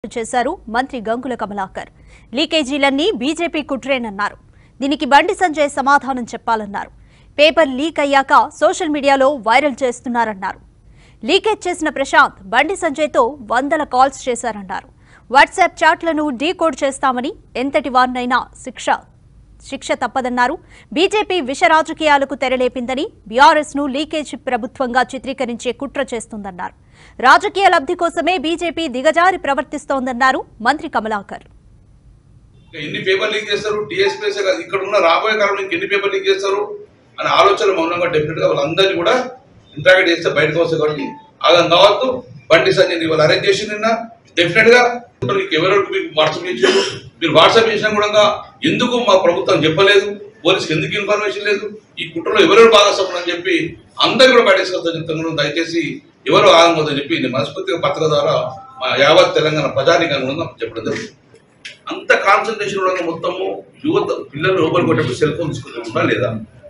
చేశారు మంత్రి గంగుల కమలాకర్ లీకేజీలన్నీ బీజేపీ కుట్రేనన్నారు దీనికి బండి సంజయ్ సమాధానం చెప్పాలన్నారు పేపర్ లీక్ అయ్యాక సోషల్ మీడియాలో వైరల్ చేస్తున్నారన్నారు లీకేజ్ చేసిన ప్రశాంత్ బండి సంజయ్తో వందల కాల్స్ చేశారన్నారు వాట్సాప్ చాట్లను డీకోడ్ చేస్తామని ఎంతటి వారినైనా శిక్ష శిక్ష తప్పదన్నారు బీజేపీ విష రాజకీయాలకు తెరలేపిందని బీఆర్ఎస్ ను లీకేజ్ ప్రభుత్వంగా చిత్రీకరించే కుట్ర చేస్తుందన్నారు రాజకీయ లబ్ధి కోసమే బీజేపీ దిగజారి ప్రవర్తిస్తోందన్నారు మంత్రి కమలాకర్ ఇంకా ఎన్ని పేపర్ లీక్ చేస్తారు టీఎస్పీఎస్ కాదు ఇక్కడ ఉన్న రాబోయే కాలంలో ఇంక ఎన్ని పేపర్ లీక్ చేస్తారు అనే ఆలోచన మౌనంగా డెఫినెట్ గా వాళ్ళందరినీ కూడా ఇంట్రాక్ట్ చేస్తే బయటకు వస్తాయి కాబట్టి ఆగం కావద్దు బండి సంజయ్ వాళ్ళు అరేంజ్ చేసి నిన్న డెఫినెట్ గా మీకు ఎవరెవరికి మీకు వాట్సాప్ ఇచ్చారు మీరు వాట్సాప్ చేసినా కూడా ఎందుకు మా ప్రభుత్వం చెప్పలేదు పోలీసుకి ఎందుకు ఇన్ఫర్మేషన్ లేదు ఈ కుట్రలో ఎవరెవరు భాగస్వాములు అని చెప్పి అందరు కూడా బయటకు వస్తా చెప్తాను దయచేసి ఎవరు ఆగమవుతుందని చెప్పి నేను మనస్ఫూర్తిగా పత్రిక ద్వారా మా యావత్ తెలంగాణ ప్రజానికి అనుగుణంగా చెప్పడం జరుగుతుంది అంత కాన్సన్ట్రేషన్ ఉండగా మొత్తము యువత పిల్లలు లోపలికి కొట్టేప్పుడు సెల్ ఫోన్ తీసుకుంటుందా లేదా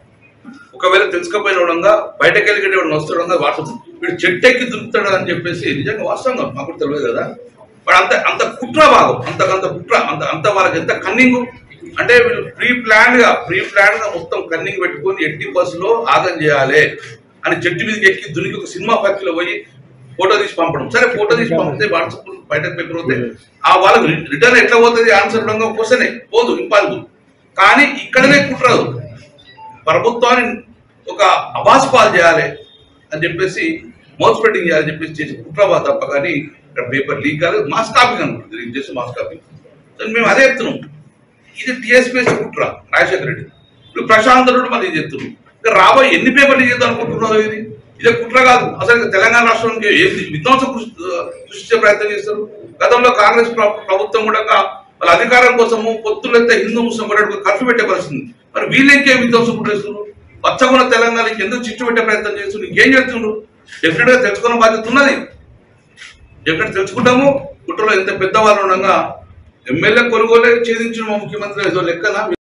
ఒకవేళ తెలుసుకోపోయిన ఉండగా బయటకు వెళ్ళి ఎవరు వస్తుండగా వాట్సాప్ వీడు చెట్టు ఎక్కి దురుకుతాడు అని చెప్పేసి నిజంగా వాస్తవంగా మాకు కూడా తెలియదు కదా వాడు అంత అంత కుట్ర భాగం అంతకంత కుట్ర అంత అంత వాళ్ళకి ఎంత కన్నింగ్ అంటే వీళ్ళు ప్రీ ప్లాన్ గా ప్రీ ప్లాన్ గా మొత్తం కన్నింగ్ పెట్టుకొని ఎట్టి బస్సులో ఆగం చేయాలి అని చెట్టు మీదకి ఎక్కి దునికి ఒక సినిమా ఫ్యాక్టరీలో పోయి ఫోటో తీసి పంపడం సరే ఫోటో తీసి పంపితే వాట్సాప్ బయటకు పేపర్ పోతే ఆ వాళ్ళకి రిటర్న్ ఎట్లా పోతుంది ఆన్సర్ ఉండగా క్వశ్చనే పోదు ఇంపాసిబుల్ కానీ ఇక్కడనే కుట్రదు ప్రభుత్వాన్ని ఒక అబాస్ పాలు చేయాలి అని చెప్పేసి మౌత్ స్ప్రెడ్డింగ్ చేయాలని చెప్పేసి చేసి కుట్రవా తప్ప కానీ ఇక్కడ పేపర్ లీక్ కాదు మాస్ కాపీ అనుకుంటుంది దీనికి చేసి మాస్ కాపీ సో మేము అదే చెప్తున్నాం ఇది టీఎస్పీఎస్ కుట్ర రాజశేఖర రెడ్డి ఇప్పుడు ప్రశాంత్ రెడ్డి మళ్ళీ ఇది చెప్తున్నాం ఇంకా రాబోయే ఎన్ని పేపర్లు చేద్దాం అనుకుంటున్నారు ఇది ఇదే కుట్ర కాదు అసలు ఇంకా తెలంగాణ రాష్ట్రానికి ఏంది విధ్వంసం కృషి- సృష్టించే ప్రయత్నం చేస్తారు గతంలో కాంగ్రెస్ ప్ర- ప్రభుత్వం కూడా వాళ్ళ అధికారం కోసము పొత్తులైతే హిందూ ముస్లిం కూడా ఖర్చు పెట్టే పరిస్థితి ఉంది. మరి వీళ్ళు ఇంకేం విధ్వంసం పుట్టేస్తున్నారు పచ్చగున్న తెలంగాణకి ఎందుకు చిచ్చు పెట్టే ప్రయత్నం చేస్తున్నారు ఇంకేం చేస్తున్నారు డెఫినెట్ గా తెలుసుకున్న బాధ్యత ఉన్నది డెఫినెట్ తెలుసుకుంటాము కుట్రలో ఎంత పెద్దవాళ్ళు ఉండగా ఎమ్మెల్యే కొనుగోలే ఛేదించిన మా ముఖ్యమంత్రి ఏదో లెక్కన